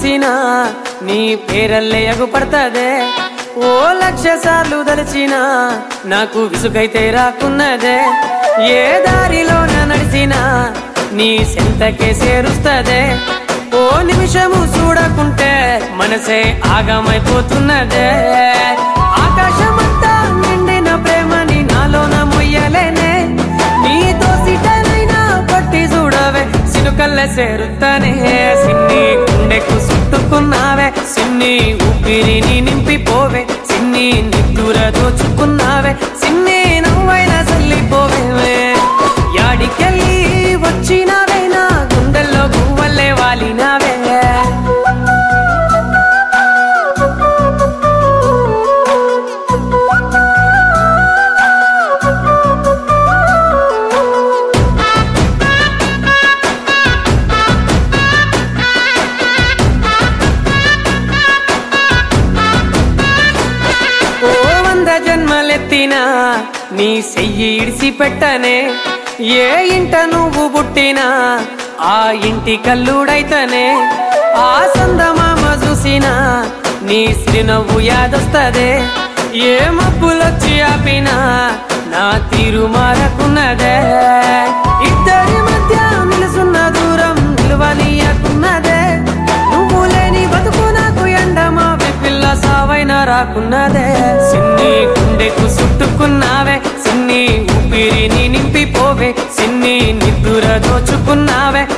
చూసిన నీ పేరల్లే ఎగుపడతదే ఓ లక్ష సార్లు దలిచిన నాకు విసుగైతే రాకున్నదే ఏ దారిలోన నడిచినా నీ సెంతకే చేరుస్తదే ఓ నిమిషము చూడకుంటే మనసే ఆగమైపోతున్నదే ఆకాశమంతా నిండిన ప్రేమని నాలోన మొయ్యలేనే నీతో సిటనైనా పట్టి చూడవే సినుకల్ల చేరుతానే సిన్ని గుండెకు చుట్టుకున్నావే సిన్ని ఊపిరిని నింపిపోవే సిన్ని నిద్దుర దోచుకున్నావే సిన్ని నువ్వైనా చల్లిపోవే యాడికెళ్ళి వచ్చినావే నా గుండెల్లో గువ్వల్లే వాలినావే ఓ వంద జన్మలెత్తినా నీ చెయ్యి ఇడిసి పెట్టనే ఏ ఇంట నువ్వు పుట్టినా ఆ ఇంటి కల్లుడైతనే ఆ సందమామ చూసినా నీ సిరినవ్వు యాదొస్తదే ఏ మబ్బులొచ్చి ఆపినా నా తీరు మారకున్నదే ఇద్దరి మధ్య నిలుసున్న దూరం నిలువనీయకున్నదే నువ్వు లేని బతుకు నాకు ఎండమా పిల్ల సావైనా రాకున్నదే సిన్ని గుండెకు చుట్టుకున్నావే సిన్ని ఊపిరిని నింపిపోవే సిన్ని నిద్దుర దోచుకున్నావే